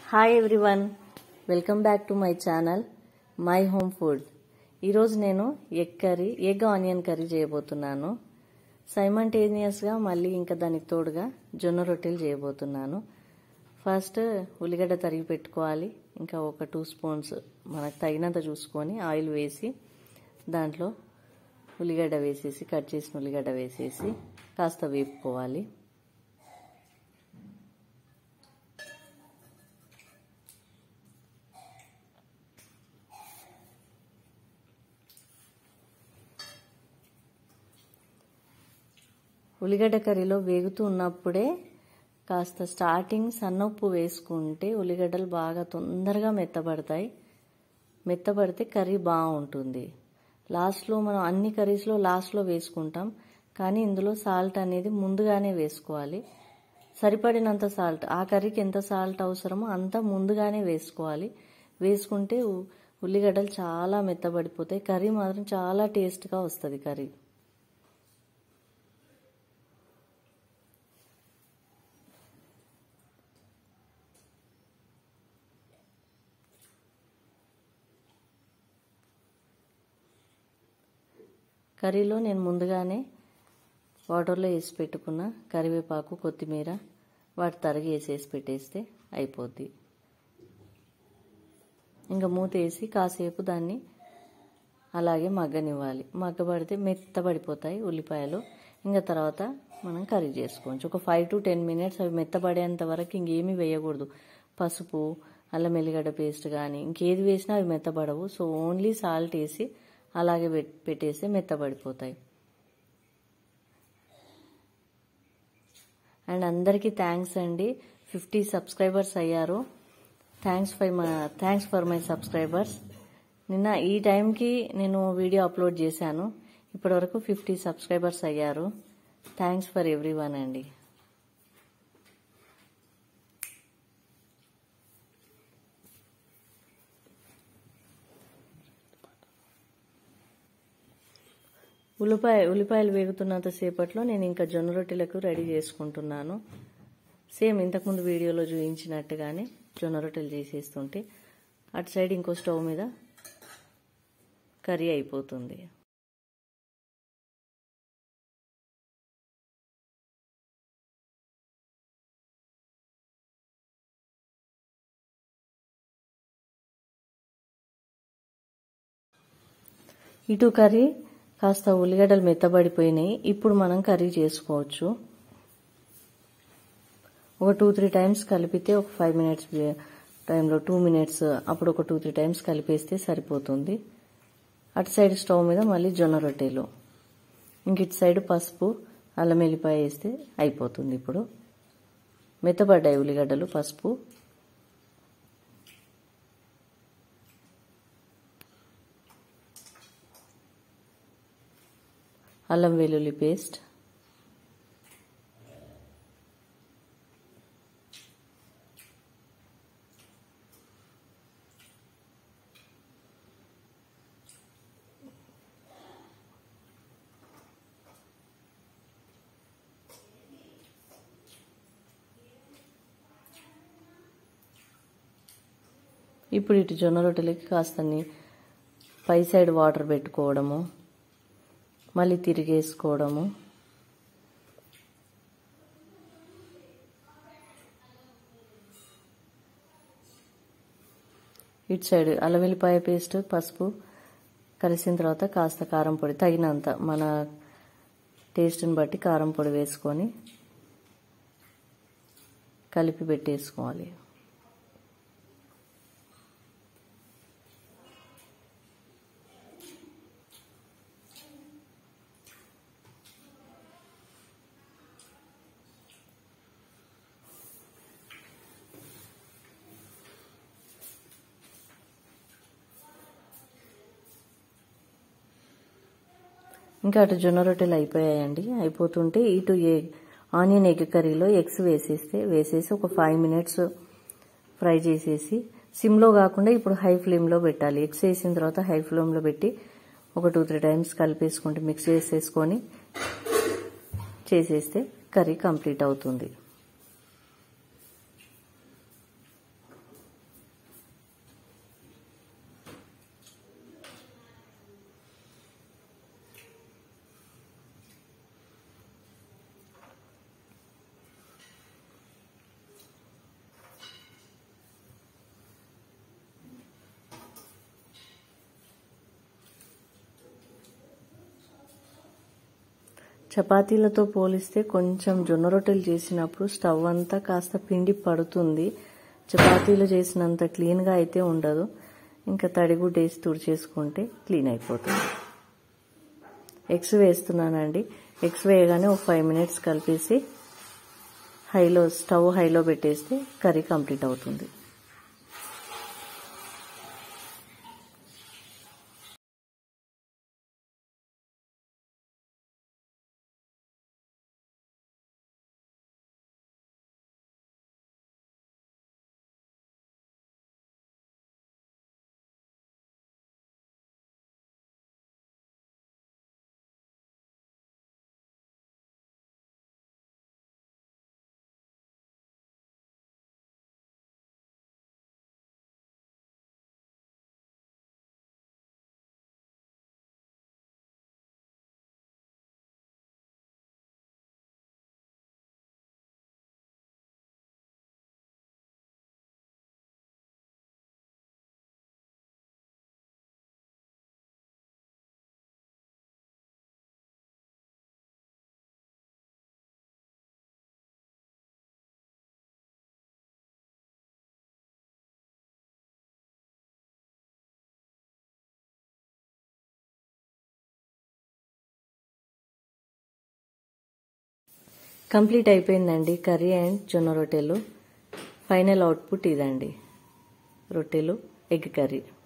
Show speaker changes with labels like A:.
A: hi everyone welcome back to my channel my home food ఈరోజు నేను egg curry egg onion curry చేయబోతున్నాను సైమంటేనియస్గా మళ్ళీ ఇంకా దానికి తోడుగా జొన్న రొట్టెలు చేయబోతున్నాను ఫస్ట్ ఉల్లిగడ్డ తరిగి పెట్టుకోవాలి ఇంకా ఒక టూ స్పూన్స్ మనకు తగినంత చూసుకొని ఆయిల్ వేసి దాంట్లో ఉల్లిగడ్డ వేసేసి కట్ చేసిన ఉల్లిగడ్డ వేసేసి కాస్త వేపుకోవాలి ఉల్లిగడ్డ కర్రీలో వేగుతూ ఉన్నప్పుడే కాస్త స్టార్టింగ్ సన్నప్పు వేసుకుంటే ఉల్లిగడ్డలు బాగా తొందరగా మెత్తబడతాయి మెత్తబడితే కర్రీ బాగుంటుంది లాస్ట్లో మనం అన్ని కర్రీస్లో లాస్ట్లో వేసుకుంటాం కానీ ఇందులో సాల్ట్ అనేది ముందుగానే వేసుకోవాలి సరిపడినంత సాల్ట్ ఆ కర్రీకి ఎంత సాల్ట్ అవసరమో అంత ముందుగానే వేసుకోవాలి వేసుకుంటే ఉల్లిగడ్డలు చాలా మెత్తబడిపోతాయి కర్రీ మాత్రం చాలా టేస్ట్గా వస్తుంది కర్రీ కర్రీలో నేను ముందుగానే వాటర్లో వేసి పెట్టుకున్న కరివేపాకు కొత్తిమీర వాటి తరిగి వేసేసి పెట్టేస్తే అయిపోద్ది ఇంకా మూత వేసి కాసేపు దాన్ని అలాగే మగ్గనివ్వాలి మగ్గబడితే మెత్తబడిపోతాయి ఉల్లిపాయలు ఇంకా తర్వాత మనం కర్రీ చేసుకోవచ్చు ఒక ఫైవ్ టు టెన్ మినిట్స్ అవి మెత్తబడేంత వరకు ఇంకేమీ వేయకూడదు పసుపు అల్లం ఎల్లిగడ్డ పేస్ట్ కానీ ఇంకేది వేసినా అవి మెత్తబడవు సో ఓన్లీ సాల్ట్ వేసి అలాగే పెట్టేస్తే మెత్తబడిపోతాయి అండ్ అందరికీ థ్యాంక్స్ అండి ఫిఫ్టీ సబ్స్క్రైబర్స్ అయ్యారు thanks for my thanks for my subscribers నిన్న ఈ టైంకి నేను వీడియో అప్లోడ్ చేశాను ఇప్పటివరకు ఫిఫ్టీ సబ్స్క్రైబర్స్ అయ్యారు థ్యాంక్స్ ఫర్ ఎవ్రీ వన్ అండి ఉల్లిపాయ ఉల్లిపాయలు వేగుతున్నంత సేపట్లో నేను ఇంకా జొన్న రొట్టెలకు రెడీ చేసుకుంటున్నాను సేమ్ ఇంతకుముందు వీడియోలో చూపించినట్టుగానే జొన్న రొట్టెలు చేసేస్తుంటే అటు సైడ్ ఇంకో స్టవ్ మీద కర్రీ అయిపోతుంది ఇటు కర్రీ కాస్త ఉల్లిగడ్డలు మెత్తబడిపోయినాయి ఇప్పుడు మనం కర్రీ చేసుకోవచ్చు ఒక టూ త్రీ టైమ్స్ కలిపితే ఒక ఫైవ్ మినిట్స్ టైంలో టూ మినిట్స్ అప్పుడు ఒక టూ త్రీ టైమ్స్ కలిపేస్తే సరిపోతుంది అటు సైడ్ స్టవ్ మీద మళ్ళీ జొన్న రొట్టెలు ఇంక ఇటు సైడ్ పసుపు అల్లం వెల్లిపాయ వేస్తే అయిపోతుంది ఇప్పుడు మెత్తబడ్డాయి ఉల్లిగడ్డలు పసుపు అల్లం వెల్లుల్లి పేస్ట్ ఇప్పుడు ఇటు జొన్న రొట్టెలకి కాస్త పై సైడ్ వాటర్ పెట్టుకోవడము మళ్ళీ తిరిగేసుకోవడము ఇటు సైడ్ అల్లం వెల్లిపాయ పేస్ట్ పసుపు కలిసిన తర్వాత కాస్త కారం పొడి తగినంత మన టేస్ట్ని బట్టి కారం పొడి వేసుకొని కలిపి పెట్టేసుకోవాలి ఇంకా అటు జొన్న రొట్టెలు అయిపోయాయండి అయిపోతుంటే ఇటు ఏ ఆనియన్ ఎగ్ కర్రీలో ఎగ్స్ వేసేస్తే వేసేసి ఒక ఫైవ్ మినిట్స్ ఫ్రై చేసేసి సిమ్లో కాకుండా ఇప్పుడు హై ఫ్లేమ్లో పెట్టాలి ఎగ్స్ వేసిన తర్వాత హై ఫ్లేమ్లో పెట్టి ఒక టూ త్రీ టైమ్స్ కలిపేసుకుంటే మిక్స్ చేసేసుకొని చేసేస్తే కర్రీ కంప్లీట్ అవుతుంది చపాతీలతో పోలిస్తే కొంచెం జొన్న రొట్టెలు చేసినప్పుడు స్టవ్ అంతా కాస్త పిండి పడుతుంది చపాతీలు చేసినంత క్లీన్గా అయితే ఉండదు ఇంకా తడిగుడ్డ వేసి తుడిచేసుకుంటే క్లీన్ అయిపోతుంది ఎగ్స్ వేస్తున్నానండి ఎగ్స్ వేయగానే ఒక ఫైవ్ మినిట్స్ కలిపేసి హైలో స్టవ్ హైలో పెట్టేస్తే కర్రీ కంప్లీట్ అవుతుంది కంప్లీట్ అయిపోయిందండి కర్రీ అండ్ జొన్న రొట్టెలు ఫైనల్ అవుట్పుట్ ఇదండి రొట్టెలు ఎగ్ కర్రీ